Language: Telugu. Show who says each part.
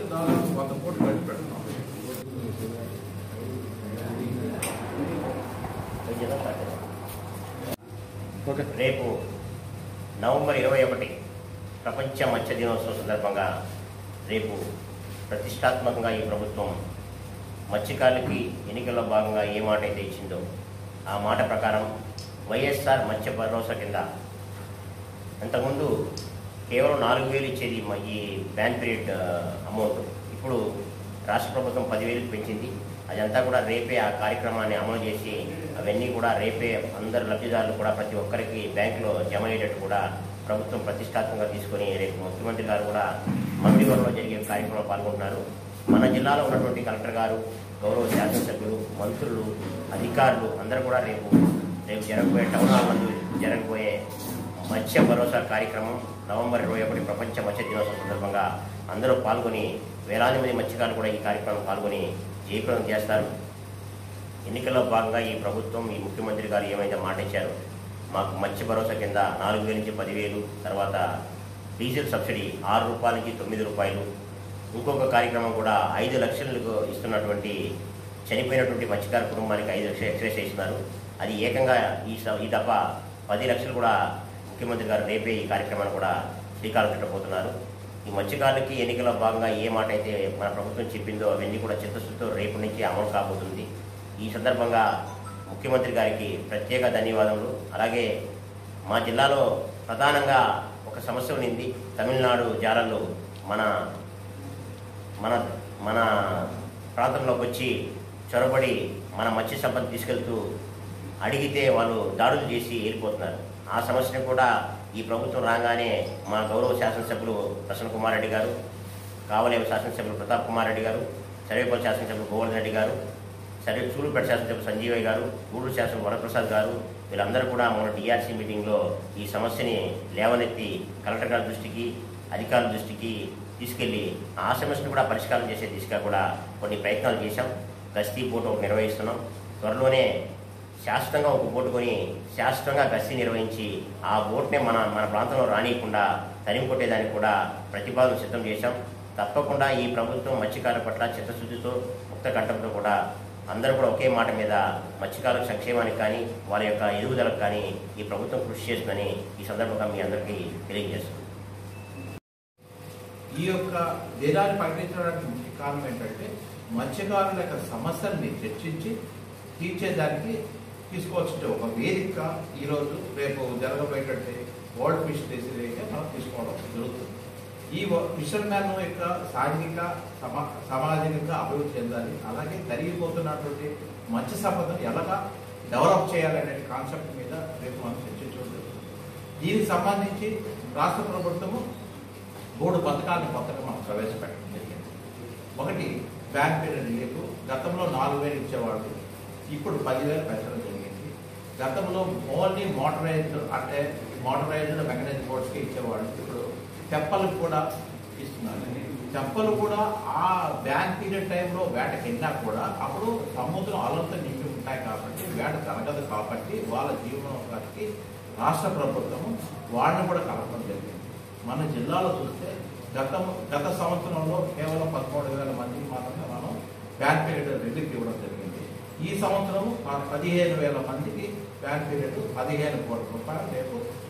Speaker 1: దాదాపు వంద కోట్లు ఖర్చు పెడుతున్నాం
Speaker 2: ఓకే
Speaker 3: రేపు నవంబర్ ఇరవై ఒకటి ప్రపంచ మత్స్య దినోత్సవం సందర్భంగా రేపు ప్రతిష్టాత్మకంగా ఈ ప్రభుత్వం మత్స్యకారులకి ఎన్నికల్లో భాగంగా ఏ మాట అయితే ఇచ్చిందో ఆ మాట ప్రకారం వైఎస్ఆర్ మత్స్య భరోసా కింద అంతకుముందు కేవలం నాలుగు వేలు ఇచ్చేది మ- ఈ బ్యాన్ పీరియడ్ అమౌంట్ ఇప్పుడు రాష్ట్ర ప్రభుత్వం పదివేలకు పెంచింది అదంతా కూడా రేపే ఆ కార్యక్రమాన్ని అమలు చేసి అవన్నీ కూడా రేపే అందరు లబ్ధిదారులు కూడా ప్రతి ఒక్కరికి బ్యాంకులో జమ అయ్యేటట్టు కూడా ప్రభుత్వం ప్రతిష్టాత్మకంగా తీసుకొని రేపు ముఖ్యమంత్రి గారు కూడా మంగళవారంలో జరిగే కార్యక్రమంలో పాల్గొంటున్నారు మన జిల్లాలో ఉన్నటువంటి కలెక్టర్ గారు గౌరవ శాసనసభ్యులు మంత్రులు అధికారులు అందరూ కూడా రేపు రేపు జరగబోయే టౌన్ హాల్ నందు జరగబోయే మత్స్య భరోసా కార్యక్రమం నవంబర్ ఇరవై ఒకటి ప్రపంచ మత్స్య దినోత్సవం సందర్భంగా అందరూ పాల్గొని వేలాది మంది మత్స్యకారులు కూడా ఈ కార్యక్రమం పాల్గొని జయప్రదం చేస్తారు ఎన్నికల్లో భాగంగా ఈ ప్రభుత్వం ఈ ముఖ్యమంత్రి గారు ఏమైతే మాట ఇచ్చారో మాకు మత్స్య భరోసా కింద నాలుగు వేల నుంచి పదివేలు తర్వాత డీజిల్ సబ్సిడీ ఆరు రూపాయల నుంచి తొమ్మిది రూపాయలు ఇంకొక కార్యక్రమం కూడా ఐదు లక్షలకు ఇస్తున్నటువంటి చనిపోయినటువంటి మత్స్యకార కుటుంబానికి ఐదు లక్షలు ఎక్స్ప్రెస్ చేస్తున్నారు అది ఏకంగా ఈ స- ఈ దఫా పది లక్షలు కూడా ముఖ్యమంత్రి గారు రేపే ఈ కార్యక్రమాన్ని కూడా శ్రీకారం చుట్టబోతున్నారు ఈ మత్స్యకారులకి ఎన్నికల్లో భాగంగా ఏ మాట అయితే మన ప్రభుత్వం చెప్పిందో అవన్నీ కూడా చిత్తశుద్ధితో రేపు నుంచి అమలు కాబోతుంది ఈ సందర్భంగా ముఖ్యమంత్రి గారికి ప్రత్యేక ధన్యవాదములు అలాగే మా జిల్లాలో ప్రధానంగా ఒక సమస్య ఉన్నింది తమిళనాడు జాలర్లు మన మన మన ప్రాంతంలోకి వచ్చి చొరబడి మన మత్స్య సంపద తీసుకెళ్తూ అడిగితే వాళ్ళు దాడులు చేసి వెళ్ళిపోతున్నారు ఆ సమస్యను కూడా ఈ ప్రభుత్వం రాగానే మా గౌరవ శాసనసభ్యులు ప్రసన్న కుమార్ రెడ్డి గారు కావలేవు శాసనసభ్యులు ప్రతాప్ కుమార్ రెడ్డి గారు సర్వేపల్లి శాసనసభ్యులు గోవర్ధన్ రెడ్డి గారు సరే సూలూరుపేట శాసనసభ్యులు సంజీవయ్య గారు గూడూరు శాసన వరప్రసాద్ గారు వీళ్ళందరూ కూడా మన టీఆర్సీ మీటింగ్లో ఈ సమస్యని లేవనెత్తి కలెక్టర్ గారి దృష్టికి అధికారుల దృష్టికి తీసుకెళ్లి ఆ సమస్యను కూడా పరిష్కారం చేసే దిశగా కూడా కొన్ని ప్రయత్నాలు చేశాం గస్తీ బోటు ఒకటి నిర్వహిస్తున్నాం త్వరలోనే శాశ్వతంగా ఒక బోటు కొని శాశ్వతంగా గస్తీ నిర్వహించి ఆ బోట్నే మన మన ప్రాంతంలో రానియకుండా తరిమి కొట్టేదానికి కూడా ప్రతిపాదన సిద్ధం చేశాం తప్పకుండా ఈ ప్రభుత్వం మత్స్యకారుల పట్ల చిత్తశుద్ధితో ముక్త కంఠంతో కూడా అందరూ కూడా ఒకే మాట మీద మత్స్యకారుల సంక్షేమానికి కానీ వారి యొక్క ఎదుగుదలకు కానీ ఈ ప్రభుత్వం కృషి చేస్తుందని ఈ సందర్భంగా మీ అందరికీ తెలియజేస్తుంది
Speaker 1: ఈ యొక్క దినాన్ని ప్రకటించడానికి ముఖ్య కారణం ఏంటంటే మత్స్యకారుల యొక్క సమస్యల్ని చర్చించి తీర్చేదానికి తీసుకోవాల్సిన ఒక వేదిక ఈరోజు రేపు జరగబోయేటట్టు వరల్డ్ ఫిష్ డేస్ అయితే మనం తీసుకోవడం జరుగుతుంది ఈ ఫిషర్మ్యాన్ యొక్క సాంఘిక సమా సామాజిక అభివృద్ధి చెందాలి అలాగే తరిగిపోతున్నటువంటి మత్స్య సంపదను ఎలాగా డెవలప్ చేయాలనే కాన్సెప్ట్ మీద రేపు మనం చర్చించడం జరుగుతుంది దీనికి సంబంధించి రాష్ట్ర ప్రభుత్వము మూడు పథకాలను కొత్తగా మనం ప్రవేశపెట్టడం జరిగింది ఒకటి బ్యాంక్ పీరియడ్ రిలీఫ్ గతంలో నాలుగు వేలు ఇచ్చేవాళ్ళు ఇప్పుడు పదివేలు పెంచడం జరిగింది గతంలో ఓన్లీ మోటరైజ్డ్ అంటే మోటరైజ్డ్ మెకానిక్ బోట్స్కి ఇచ్చేవాళ్ళు ఇప్పుడు తెప్పలకు కూడా ఇస్తున్నారు తెప్పలు కూడా ఆ బ్యాంక్ పీరియడ్ టైంలో వేటకి వెళ్ళినా కూడా అప్పుడు సముద్రం అలంతా నిండి ఉంటాయి కాబట్టి వేట జరగదు కాబట్టి వాళ్ళ జీవనోపాధికి రాష్ట్ర ప్రభుత్వం వాళ్ళని కూడా కలపడం జరిగింది మన జిల్లాలో చూస్తే గత గత సంవత్సరంలో కేవలం పదమూడు వేల మందికి మాత్రమే మనం బ్యాంక్ పీరియడ్ రిలీఫ్ ఇవ్వడం జరిగింది ఈ సంవత్సరం పదిహేను వేల మందికి బ్యాంక్ పీరియడ్ పదిహేను కోట్ల రూపాయలు రేపు